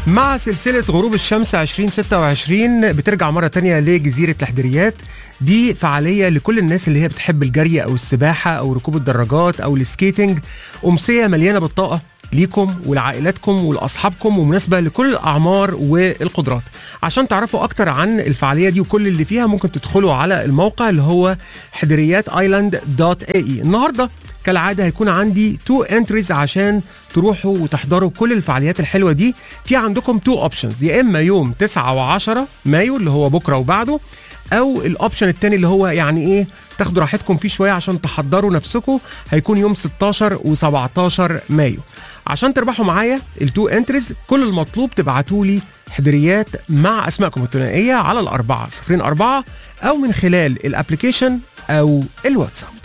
مع سلسلة غروب الشمس 2026 بترجع مرة تانية لجزيرة الحدريات دي فعالية لكل الناس اللي هي بتحب الجري أو السباحة أو ركوب الدراجات أو السكيتنج أمسية مليانة بالطاقة ليكم ولعائلاتكم ولأصحابكم ومناسبة لكل الأعمار والقدرات عشان تعرفوا أكتر عن الفعالية دي وكل اللي فيها ممكن تدخلوا على الموقع اللي هو حدريات ايلاند دوت اي النهارده كالعاده هيكون عندي تو انتريز عشان تروحوا وتحضروا كل الفعاليات الحلوه دي في عندكم تو اوبشنز يا اما يوم 9 و10 مايو اللي هو بكره وبعده او الاوبشن التاني اللي هو يعني ايه تاخدوا راحتكم فيه شويه عشان تحضروا نفسكم هيكون يوم 16 و17 مايو عشان تربحوا معايا التو انتريز كل المطلوب تبعتوا لي حضريات مع اسمائكم الثنائيه على الاربعه 04 او من خلال الابلكيشن او الواتساب